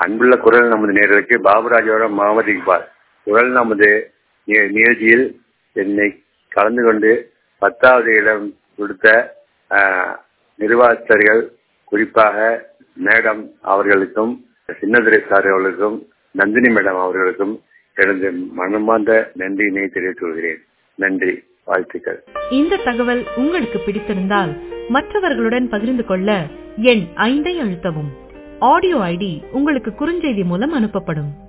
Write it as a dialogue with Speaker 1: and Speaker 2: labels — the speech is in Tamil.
Speaker 1: அன்புள்ள குரல் நமது நேர்களுக்கு பாபுராஜோட முகமது இக்பால் குரல் நமது நி- நிகழ்ச்சியில் என்னை கலந்து கொண்டு பத்தாவது இடம் கொடுத்த ஆஹ், நிர்வாகஸ்தர்கள் குறிப்பாக மேடம் அவர்களுக்கும் சின்னதுரை சார் அவர்களுக்கும் நந்தினி மேடம் அவர்களுக்கும் எனது மனமார்ந்த நன்றியினை தெரிவித்துக் கொள்கிறேன் நன்றி வாழ்த்துக்கள்
Speaker 2: இந்த தகவல் உங்களுக்கு பிடித்திருந்தால் மற்றவர்களுடன் பகிர்ந்து கொள்ள எண் ஐந்தை அழுத்தவும் ஆடியோ ஐடி உங்களுக்கு குறுஞ்செய்தி மூலம் அனுப்பப்படும்